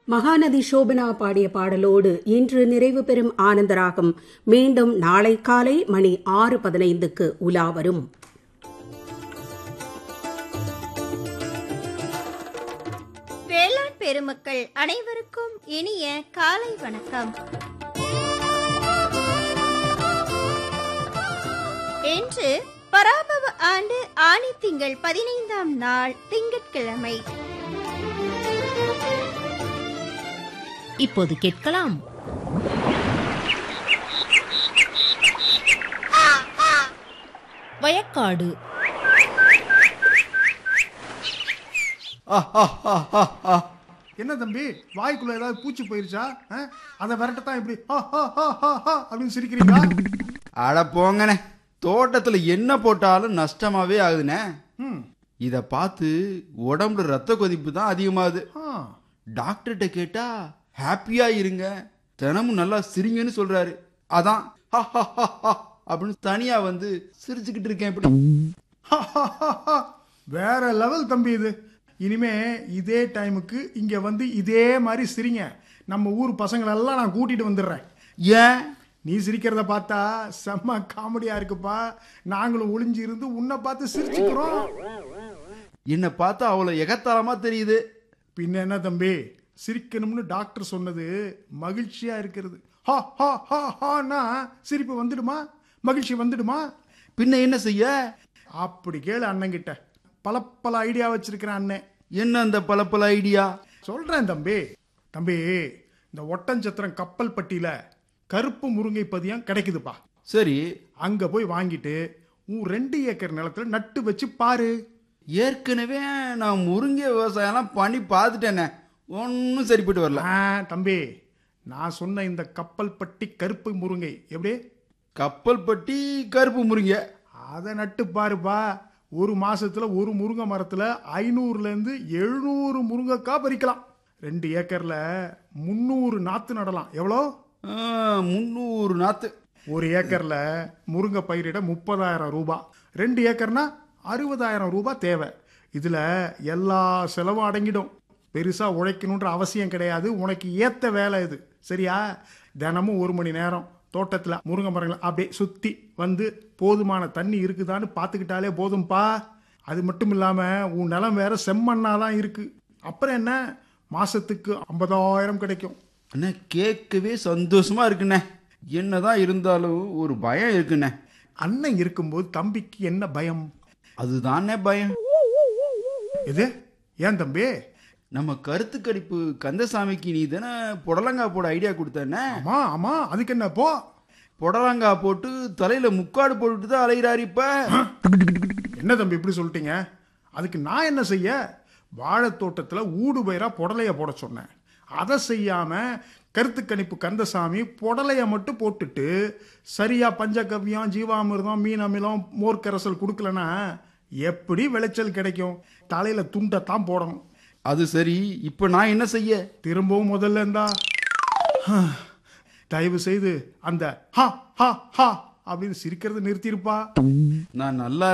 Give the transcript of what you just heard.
மகாநதி சோபனா பாடிய பாடலோடு இன்று நிறைவு பெறும் ஆனந்தராகம் மீண்டும் நாளை காலை மணி ஆறு பதினைந்துக்கு உலா வரும் வேளாண் பெருமக்கள் அனைவருக்கும் இனிய காலை வணக்கம் இன்று பராபவ ஆண்டு ஆணி திங்கள் பதினைந்தாம் நாள் திங்கட்கிழமை இப்போது கேட்கலாம் வயக்காடு ஆஹாஹாஹாஹா. என்ன தம்பி வாய்க்குள்ள ஏதாவது பூச்சி போயிருச்சா ஆ? அதை விரட்டத்தான் இப்படி ஆஹாஹாஹாஹா அப்படின்னு சிரிக்கிறீங்களா அட போங்கண்ணே தோட்டத்துல என்ன போட்டாலும் நஷ்டமாவே ஆகுதுண்ணே ம் இத பார்த்து உடம்புல ரத்த கொதிப்பு தான் அதிகமாகுது ஆ டாக்டர்கிட்ட கேட்டா ஹாப்பியா இருங்க தினமும் நல்லா சிரிங்கன்னு சொல்றாரு அதான் ஹஹஹஹா அப்படின்னு தனியா வந்து சிரிச்சுக்கிட்டு இருக்கேன் இப்படி ஹஹஹஹா. வேற லெவல் தம்பி இது இனிமே இதே டைமுக்கு இங்க வந்து இதே மாதிரி சிரிங்க நம்ம ஊர் பசங்களெல்லாம் நான் கூட்டிட்டு வந்துடுறேன் ஏன் நீ சிரிக்கிறத பார்த்தா செம்ம காமெடியா இருக்குப்பா நாங்களும் ஒளிஞ்சு இருந்து உன்னை பார்த்து சிரிச்சுக்கிறோம் என்னை பார்த்தா அவ்வளவு எகத்தாளமா தெரியுது பின்ன என்ன தம்பி சிரிக்கணும்னு டாக்டர் சொன்னது மகிழ்ச்சியா இருக்கிறது ஹா ஹா ஹா ஹானா சிரிப்பு வந்துடுமா மகிழ்ச்சி வந்துடுமா பின்ன என்ன செய்ய அப்படி கேளு அண்ணன் கிட்ட பல பல ஐடியா வச்சிருக்கிறேன் அண்ணன் என்ன அந்த பல பல ஐடியா சொல்றேன் தம்பி தம்பி இந்த ஒட்டஞ்சத்திரம் கப்பல் பட்டியில கருப்பு முருங்கை பதியம் கிடைக்குதுப்பா சரி அங்க போய் வாங்கிட்டு உன் ரெண்டு ஏக்கர் நிலத்துல நட்டு வச்சு பாரு ஏற்கனவே நான் முருங்கை விவசாயம்லாம் பண்ணி பார்த்துட்டேனே ஒன்றும் சரிப்பட்டு வரல ஆ, தம்பி நான் சொன்ன இந்த கப்பல் பட்டி கருப்பு முருங்கை எப்படி கப்பல் பட்டி கருப்பு முருங்கை அதை நட்டு பாருப்பா ஒரு மாசத்துல ஒரு முருங்கை மரத்துல ஐநூறுல இருந்து எழுநூறு முருங்கைக்காய் பறிக்கலாம் ரெண்டு ஏக்கர்ல முந்நூறு நாத்து நடலாம் எவ்வளோ ஆ, முந்நூறு நாத்து ஒரு ஏக்கர்ல முருங்கை பயிரிட முப்பதாயிரம் ரூபாய் ரெண்டு ஏக்கர்னா அறுபதாயிரம் ரூபாய் தேவை இதுல எல்லா செலவும் அடங்கிடும் பெருசா உழைக்கணுன்ற அவசியம் கிடையாது உனக்கு ஏத்த வேலை இது சரியா தினமும் ஒரு மணி நேரம் தோட்டத்துல முருங்கை மரங்களை அப்படியே சுத்தி வந்து போதுமான தண்ணி இருக்குதான்னு பார்த்துக்கிட்டாலே போதும்பா அது மட்டும் இல்லாம உன் நிலம் வேற செம்மண்ணா தான் இருக்கு அப்புறம் என்ன மாசத்துக்கு ஐம்பதாயிரம் கிடைக்கும் அண்ணே கேட்கவே சந்தோஷமா இருக்குண்ணே என்னதான் இருந்தாலும் ஒரு பயம் இருக்குண்ணே அண்ணன் இருக்கும்போது தம்பிக்கு என்ன பயம் அதுதானே பயம் எது ஏன் தம்பி நம்ம கருத்து கடிப்பு கந்தசாமிக்கு நீ தானே புடலங்காய் போட ஐடியா கொடுத்தேனே ஆமா ஆமா அதுக்கு என்ன போ புடலங்காய் போட்டு தலையில முக்காடு போட்டுட்டு தான் அலைகிறாரு இப்ப என்ன தம்பி இப்படி சொல்லிட்டீங்க அதுக்கு நான் என்ன செய்ய வாழைத் தோட்டத்துல ஊடு பயிரா புடலைய போட சொன்னேன் அதை செய்யாம கருத்து கணிப்பு கந்தசாமி புடலைய மட்டும் போட்டுட்டு சரியா பஞ்சகவ்யம் ஜீவாமிர்தம் மீன் அமிலம் மோர்க்கரசல் கொடுக்கலனா எப்படி விளைச்சல் கிடைக்கும் தலையில துண்டத்தான் போடணும் அது சரி இப்ப நான் என்ன செய்ய திரும்பவும் முதல்ல இருந்தா தயவு செய்து அந்த ஹா ஹா ஹா அப்படின்னு சிரிக்கிறது நிறுத்தியிருப்பா நான் நல்லா